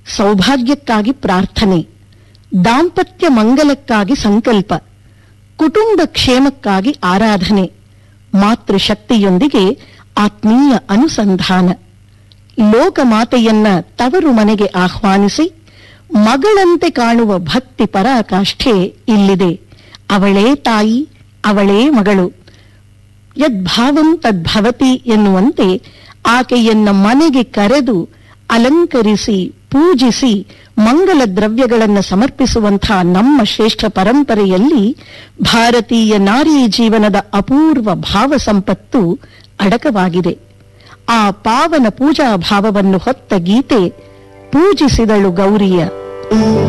ಸೌಭಾಗ್ಯಕ್ಕಾಗಿ ಪ್ರಾರ್ಥನೆ ದಾಂಪತ್ಯ ಮಂಗಲಕ್ಕಾಗಿ ಸಂಕಲ್ಪ ಕುಟುಂಬ ಕ್ಷೇಮಕ್ಕಾಗಿ ಆರಾಧನೆ ಮಾತೃಶಕ್ತಿಯೊಂದಿಗೆ ಆತ್ಮೀಯ ಅನುಸಂಧಾನ ಲೋಕಮಾತೆಯನ್ನ ತವರು ಮನೆಗೆ ಆಹ್ವಾನಿಸಿ ಮಗಳಂತೆ ಕಾಣುವ ಭಕ್ತಿ ಪರಾಕಾಷ್ಠೆ ಇಲ್ಲಿದೆ ಅವಳೇ ತಾಯಿ ಅವಳೇ ಮಗಳು ಯದ್ಭಾವಂ ತದ್ಭವತಿ ಎನ್ನುವಂತೆ ಆಕೆಯನ್ನ ಮನೆಗೆ ಕರೆದು ಅಲಂಕರಿಸಿ ಪೂಜಿಸಿ ಮಂಗಲ ದ್ರವ್ಯಗಳನ್ನು ಸಮರ್ಪಿಸುವಂಥ ನಮ್ಮ ಶ್ರೇಷ್ಠ ಪರಂಪರೆಯಲ್ಲಿ ಭಾರತೀಯ ನಾರಿ ಜೀವನದ ಅಪೂರ್ವ ಭಾವ ಸಂಪತ್ತು ಅಡಕವಾಗಿದೆ ಆ ಪಾವನ ಪೂಜಾ ಭಾವವನ್ನು ಹೊತ್ತ ಗೀತೆ ಪೂಜಿಸಿದಳು ಗೌರಿಯ